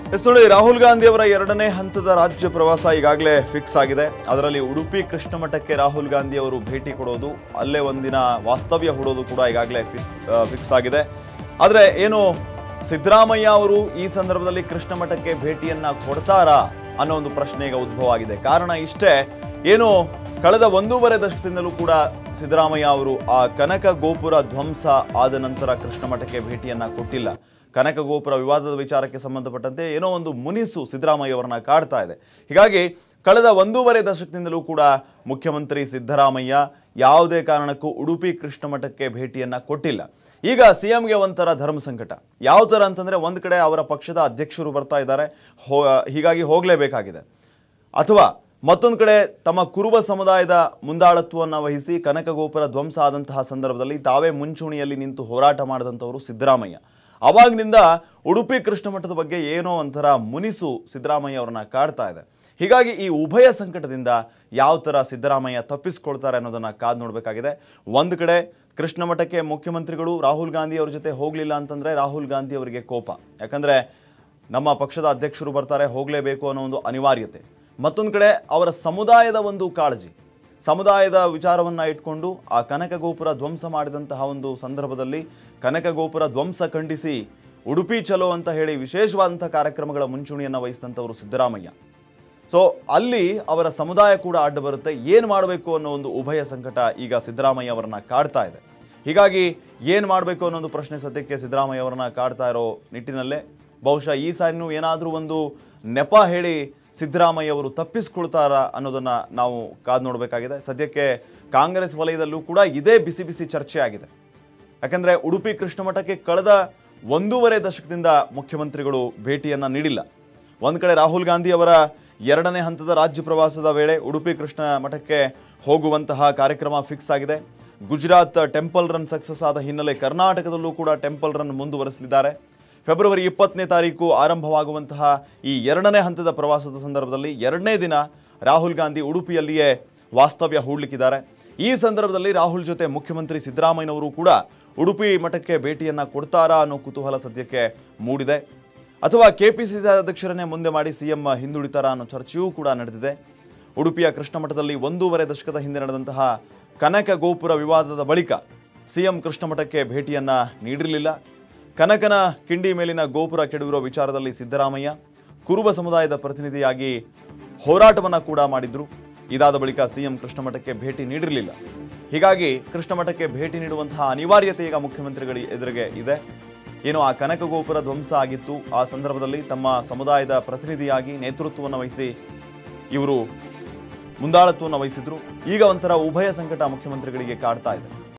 S ನೋಡಿ ರಾಹುಲ್ ಗಾಂಧಿ ಅವರ ಎರಡನೇ ಹಂತದ ರಾಜ್ಯ ಪ್ರವಾಸ ಈಗಾಗಲೇ ಫಿಕ್ಸ್ ಆಗಿದೆ ಅದರಲ್ಲಿ ಉಡುಪಿ ಕೃಷ್ಣ ಮಠಕ್ಕೆ ರಾಹುಲ್ ಗಾಂಧಿ ಅವರು ಭೇಟಿ ಕೊಡೋದು ಅಲ್ಲೇ ಒಂದಿನ ವಾಸ್ತವ್ಯ ಹೂಡೋದು ಕೂಡ ಈಗಾಗಲೇ ಫಿಕ್ಸ್ ಫಿಕ್ಸ್ ಆಗಿದೆ ಆದರೆ ಏನು ಸಿದ್ದರಾಮಯ್ಯ ಅವರು ಈ ಸಂದರ್ಭದಲ್ಲಿ ಕೃಷ್ಣ ಮಠಕ್ಕೆ ಭೇಟಿಯನ್ನ ಕೊಡ್ತಾರಾ ಅನ್ನೋ ಒಂದು ಪ್ರಶ್ನೆ ಈಗ ಉದ್ಭವ ಆಗಿದೆ ಕಾರಣ ಇಷ್ಟೇ ಏನು ಕಳೆದ ಒಂದೂವರೆ ದಶಕದಿಂದಲೂ ಕೂಡ ಸಿದ್ದರಾಮಯ್ಯ ಅವರು ಆ ಕನಕ ಗೋಪುರ ಧ್ವಂಸ ಆದ ನಂತರ ಕೃಷ್ಣ ಮಠಕ್ಕೆ ಭೇಟಿಯನ್ನ ಕೊಟ್ಟಿಲ್ಲ ಕನಕ ಗೋಪುರ ವಿವಾದದ ವಿಚಾರಕ್ಕೆ ಸಂಬಂಧಪಟ್ಟಂತೆ ಏನೋ ಒಂದು ಮುನಿಸು ಸಿದ್ದರಾಮಯ್ಯ ಅವರನ್ನ ಕಾಡ್ತಾ ಇದೆ ಹೀಗಾಗಿ ಕಳೆದ ಒಂದೂವರೆ ದಶಕದಿಂದಲೂ ಕೂಡ ಮುಖ್ಯಮಂತ್ರಿ ಸಿದ್ದರಾಮಯ್ಯ ಯಾವುದೇ ಕಾರಣಕ್ಕೂ ಉಡುಪಿ ಕೃಷ್ಣ ಮಠಕ್ಕೆ ಭೇಟಿಯನ್ನ ಕೊಟ್ಟಿಲ್ಲ ಈಗ ಸಿಎಂಗೆ ಒಂಥರ ಧರ್ಮ ಸಂಕಟ ಯಾವ ಥರ ಅಂತಂದ್ರೆ ಒಂದು ಕಡೆ ಅವರ ಪಕ್ಷದ ಅಧ್ಯಕ್ಷರು ಬರ್ತಾ ಇದ್ದಾರೆ ಹೋ ಹೀಗಾಗಿ ಹೋಗಲೇಬೇಕಾಗಿದೆ ಅಥವಾ ಮತ್ತೊಂದು ಕಡೆ ತಮ್ಮ ಕುರುಬ ಸಮುದಾಯದ ಮುಂದಾಳತ್ವವನ್ನು ವಹಿಸಿ ಕನಕ ಗೋಪುರ ಧ್ವಂಸ ಆದಂತಹ ಸಂದರ್ಭದಲ್ಲಿ ತಾವೇ ಮುಂಚೂಣಿಯಲ್ಲಿ ನಿಂತು ಹೋರಾಟ ಮಾಡಿದಂಥವರು ಸಿದ್ದರಾಮಯ್ಯ ಅವಾಗಿನಿಂದ ಉಡುಪಿ ಕೃಷ್ಣ ಮಠದ ಬಗ್ಗೆ ಏನೋ ಒಂಥರ ಮುನಿಸು ಸಿದ್ದರಾಮಯ್ಯ ಅವರನ್ನ ಕಾಡ್ತಾ ಇದೆ ಹೀಗಾಗಿ ಈ ಉಭಯ ಸಂಕಟದಿಂದ ಯಾವ ಥರ ಸಿದ್ದರಾಮಯ್ಯ ತಪ್ಪಿಸ್ಕೊಳ್ತಾರೆ ಅನ್ನೋದನ್ನ ಕಾದು ನೋಡಬೇಕಾಗಿದೆ ಒಂದು ಕಡೆ ಕೃಷ್ಣ ಮಠಕ್ಕೆ ಮುಖ್ಯಮಂತ್ರಿಗಳು ರಾಹುಲ್ ಗಾಂಧಿ ಅವ್ರ ಜೊತೆ ಹೋಗಲಿಲ್ಲ ಅಂತಂದ್ರೆ ರಾಹುಲ್ ಗಾಂಧಿ ಅವರಿಗೆ ಕೋಪ ಯಾಕಂದ್ರೆ ನಮ್ಮ ಪಕ್ಷದ ಅಧ್ಯಕ್ಷರು ಬರ್ತಾರೆ ಹೋಗಲೇಬೇಕು ಅನ್ನೋ ಒಂದು ಅನಿವಾರ್ಯತೆ ಮತ್ತೊಂದು ಕಡೆ ಅವರ ಸಮುದಾಯದ ಒಂದು ಕಾಳಜಿ ಸಮುದಾಯದ ವಿಚಾರವನ್ನು ಇಟ್ಕೊಂಡು ಆ ಕನಕ ಗೋಪುರ ಧ್ವಂಸ ಮಾಡಿದಂತಹ ಒಂದು ಸಂದರ್ಭದಲ್ಲಿ ಕನಕ ಗೋಪುರ ಧ್ವಂಸ ಖಂಡಿಸಿ ಉಡುಪಿ ಚಲೋ ಅಂತ ಹೇಳಿ ವಿಶೇಷವಾದಂಥ ಕಾರ್ಯಕ್ರಮಗಳ ಮುಂಚೂಣಿಯನ್ನು ವಹಿಸಿದಂಥವರು ಸಿದ್ದರಾಮಯ್ಯ ಸೊ ಅಲ್ಲಿ ಅವರ ಸಮುದಾಯ ಕೂಡ ಅಡ್ಡ ಬರುತ್ತೆ ಏನು ಮಾಡಬೇಕು ಅನ್ನೋ ಒಂದು ಉಭಯ ಸಂಕಟ ಈಗ ಸಿದ್ದರಾಮಯ್ಯ ಅವರನ್ನ ಕಾಡ್ತಾ ಇದೆ ಹೀಗಾಗಿ ಏನು ಮಾಡಬೇಕು ಅನ್ನೋ ಒಂದು ಪ್ರಶ್ನೆ ಸದ್ಯಕ್ಕೆ ಸಿದ್ದರಾಮಯ್ಯ ಅವರನ್ನ ಕಾಡ್ತಾ ಇರೋ ನಿಟ್ಟಿನಲ್ಲೇ ಬಹುಶಃ ಈ ಸಾರಿನೂ ಏನಾದರೂ ಒಂದು ನೆಪ ಹೇಳಿ ಸಿದ್ದರಾಮಯ್ಯ ಅವರು ತಪ್ಪಿಸ್ಕೊಳ್ತಾರ ಅನ್ನೋದನ್ನ ನಾವು ಕಾದು ನೋಡಬೇಕಾಗಿದೆ ಸದ್ಯಕ್ಕೆ ಕಾಂಗ್ರೆಸ್ ವಲಯದಲ್ಲೂ ಕೂಡ ಇದೇ ಬಿಸಿ ಬಿಸಿ ಚರ್ಚೆ ಆಗಿದೆ ಯಾಕಂದ್ರೆ ಉಡುಪಿ ಕೃಷ್ಣ ಮಠಕ್ಕೆ ಕಳೆದ ಒಂದೂವರೆ ದಶಕದಿಂದ ಮುಖ್ಯಮಂತ್ರಿಗಳು ಭೇಟಿಯನ್ನ ನೀಡಿಲ್ಲ ಒಂದು ಕಡೆ ರಾಹುಲ್ ಗಾಂಧಿ ಅವರ ಎರಡನೇ ಹಂತದ ರಾಜ್ಯ ಪ್ರವಾಸದ ವೇಳೆ ಉಡುಪಿ ಕೃಷ್ಣ ಮಠಕ್ಕೆ ಹೋಗುವಂತಹ ಕಾರ್ಯಕ್ರಮ ಫಿಕ್ಸ್ ಆಗಿದೆ ಗುಜರಾತ್ ಟೆಂಪಲ್ ರನ್ ಸಕ್ಸಸ್ ಆದ ಹಿನ್ನೆಲೆ ಕರ್ನಾಟಕದಲ್ಲೂ ಕೂಡ ಟೆಂಪಲ್ ರನ್ ಮುಂದುವರೆಸಲಿದ್ದಾರೆ ಫೆಬ್ರವರಿ ಇಪ್ಪತ್ತನೇ ತಾರೀಕು ಆರಂಭವಾಗುವಂತಹ ಈ ಎರಡನೇ ಹಂತದ ಪ್ರವಾಸದ ಸಂದರ್ಭದಲ್ಲಿ ಎರಡನೇ ದಿನ ರಾಹುಲ್ ಗಾಂಧಿ ಉಡುಪಿಯಲ್ಲಿಯೇ ವಾಸ್ತವ್ಯ ಹೂಡ್ಲಿಕ್ಕಿದ್ದಾರೆ ಈ ಸಂದರ್ಭದಲ್ಲಿ ರಾಹುಲ್ ಜೊತೆ ಮುಖ್ಯಮಂತ್ರಿ ಸಿದ್ದರಾಮಯ್ಯನವರು ಕೂಡ ಉಡುಪಿ ಮಠಕ್ಕೆ ಭೇಟಿಯನ್ನ ಕೊಡ್ತಾರಾ ಅನ್ನೋ ಕುತೂಹಲ ಸದ್ಯಕ್ಕೆ ಮೂಡಿದೆ ಅಥವಾ ಕೆಪಿಸಿಸಿ ಅಧ್ಯಕ್ಷರನ್ನೇ ಮುಂದೆ ಮಾಡಿ ಸಿಎಂ ಹಿಂದುಳಿತಾರಾ ಅನ್ನೋ ಚರ್ಚೆಯೂ ಕೂಡ ನಡೆದಿದೆ ಉಡುಪಿಯ ಕೃಷ್ಣ ಮಠದಲ್ಲಿ ಒಂದೂವರೆ ದಶಕದ ಹಿಂದೆ ನಡೆದಂತಹ ಕನಕ ಗೋಪುರ ವಿವಾದದ ಬಳಿಕ ಸಿಎಂ ಕೃಷ್ಣ ಮಠಕ್ಕೆ ಭೇಟಿಯನ್ನ ನೀಡಿರಲಿಲ್ಲ ಕನಕನ ಕಿಂಡಿ ಮೇಲಿನ ಗೋಪುರ ಕೆಡವಿರೋ ವಿಚಾರದಲ್ಲಿ ಸಿದ್ದರಾಮಯ್ಯ ಕುರುಬ ಸಮುದಾಯದ ಪ್ರತಿನಿಧಿಯಾಗಿ ಹೋರಾಟವನ್ನ ಕೂಡ ಮಾಡಿದ್ರು ಇದಾದ ಬಳಿಕ ಸಿಎಂ ಕೃಷ್ಣ ಮಠಕ್ಕೆ ಭೇಟಿ ನೀಡಿರಲಿಲ್ಲ ಹೀಗಾಗಿ ಕೃಷ್ಣ ಮಠಕ್ಕೆ ಭೇಟಿ ನೀಡುವಂತಹ ಅನಿವಾರ್ಯತೆ ಈಗ ಮುಖ್ಯಮಂತ್ರಿಗಳ ಎದುರಿಗೆ ಇದೆ ಏನು ಆ ಕನಕ ಗೋಪುರ ಧ್ವಂಸ ಆಗಿತ್ತು ಆ ಸಂದರ್ಭದಲ್ಲಿ ತಮ್ಮ ಸಮುದಾಯದ ಪ್ರತಿನಿಧಿಯಾಗಿ ನೇತೃತ್ವವನ್ನು ವಹಿಸಿ ಇವರು ಮುಂದಾಳತ್ವವನ್ನು ವಹಿಸಿದ್ರು ಈಗ ಒಂಥರ ಉಭಯ ಸಂಕಟ ಮುಖ್ಯಮಂತ್ರಿಗಳಿಗೆ ಕಾಡ್ತಾ ಇದೆ